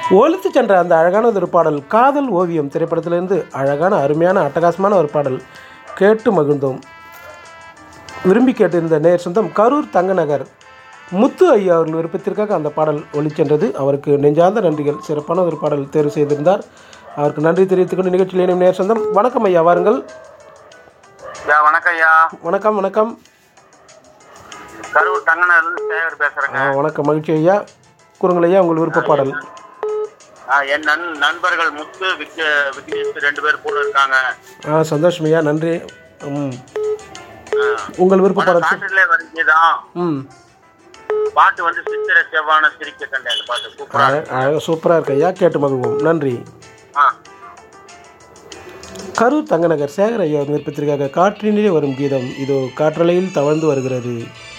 ஒலித்து சென்ற அந்த அழகான ஒரு பாடல் காதல் ஓவியம் திரைப்படத்திலிருந்து அழகான அருமையான அட்டகாசமான ஒரு பாடல் கேட்டு மகிழ்ந்தோம் விரும்பி கேட்டிருந்த நேர் சொந்தம் கரூர் தங்கநகர் முத்து ஐயா அவர்கள் விருப்பத்திற்காக அந்த பாடல் ஒளிச்சென்றது அவருக்கு நெஞ்சார்ந்த நன்றிகள் சிறப்பான ஒரு பாடல் தேர்வு செய்திருந்தார் அவருக்கு நன்றி தெரிவித்துக் கொண்டு நிகழ்ச்சியில் இணையும் நேர் சொந்தம் வணக்கம் ஐயா வாருங்கள் ஐயா வணக்கம் ஐயா வணக்கம் வணக்கம் கரூர் தங்கநகர்லேருந்து சேகர் பேசுறேங்க ஆ, வணக்கம் மகிழ்ச்சி ஐயா கூறுங்கள் ஐயா உங்கள் விருப்ப பாடல் ஆ, என் நண் நண்பர்கள் முத்து விக் விக்னேஷ் ரெண்டு பேர் கூட இருக்காங்க ஆ சந்தோஷம் ஐயா நன்றி ம் உங்கள் விருப்ப பாடல் சொல்- பாட்டுல வரைஞ்சுதான் ம் பாட்டு வந்து சித்திர செவ்வான சிரிக்க கண்டேன் அந்த பாட்டு சூப்பரா இருக்கு. அழகாக சூப்பராக இருக்கு ஐயா கேட்டு மகிழ்வோம் நன்றி ஆ கரூர் தங்கநகர் சேகர் ஐயா விருப்பத்திற்காக காற்றினிலே வரும் கீதம் இதோ காற்றலையில் தவழ்ந்து வருகிறது